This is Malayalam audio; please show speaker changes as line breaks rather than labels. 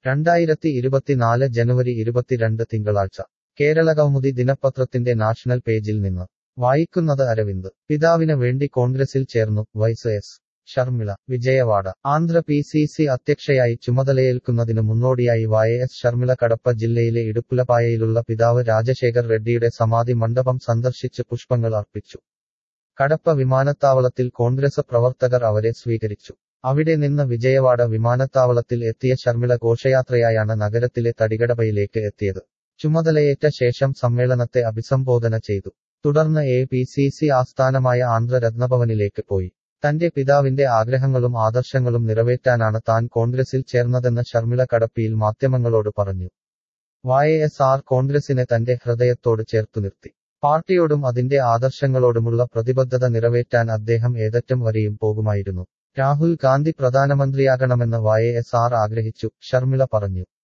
രണ്ടായിരത്തി ഇരുപത്തിനാല് ജനുവരി ഇരുപത്തിരണ്ട് തിങ്കളാഴ്ച കേരള കൗമുദി ദിനപത്രത്തിന്റെ നാഷണൽ പേജിൽ നിന്ന് വായിക്കുന്നത് അരവിന്ദ് പിതാവിന് വേണ്ടി കോൺഗ്രസിൽ ചേർന്നു Y S Sharmila Vijayawada Andhra P C C അധ്യക്ഷയായി ചുമതലയേൽക്കുന്നതിനു മുന്നോടിയായി വായ എസ് ഷർമിള കടപ്പ ജില്ലയിലെ ഇടുപ്പുലപായയിലുള്ള പിതാവ് രാജശേഖർ റെഡ്ഡിയുടെ സമാധി മണ്ഡപം സന്ദർശിച്ച് പുഷ്പങ്ങൾ അർപ്പിച്ചു കടപ്പ വിമാനത്താവളത്തിൽ കോൺഗ്രസ് പ്രവർത്തകർ അവരെ സ്വീകരിച്ചു അവിടെ നിന്ന് വിജയവാഡ വിമാനത്താവളത്തിൽ എത്തിയ ഷർമിള ഘോഷയാത്രയായാണ് നഗരത്തിലെ തടികടബയിലേക്ക് എത്തിയത് ചുമതലയേറ്റ ശേഷം സമ്മേളനത്തെ അഭിസംബോധന ചെയ്തു തുടർന്ന് എ പി സി സി ആസ്ഥാനമായ ആന്ധ്ര രത്നഭവനിലേക്ക് പോയി തന്റെ പിതാവിന്റെ ആഗ്രഹങ്ങളും ആദർശങ്ങളും നിറവേറ്റാനാണ് താൻ കോൺഗ്രസിൽ ചേർന്നതെന്ന് ഷർമിള കടപ്പിയിൽ മാധ്യമങ്ങളോട് പറഞ്ഞു വായ എസ് ആർ കോൺഗ്രസിനെ തന്റെ ഹൃദയത്തോട് ചേർത്തു നിർത്തി പാർട്ടിയോടും അതിന്റെ ആദർശങ്ങളോടുമുള്ള പ്രതിബദ്ധത നിറവേറ്റാൻ അദ്ദേഹം ഏതറ്റം വരെയും പോകുമായിരുന്നു രാഹുൽ ഗാന്ധി പ്രധാനമന്ത്രിയാകണമെന്ന് വായ എസ് ആർ ആഗ്രഹിച്ചു ഷർമിള പറഞ്ഞു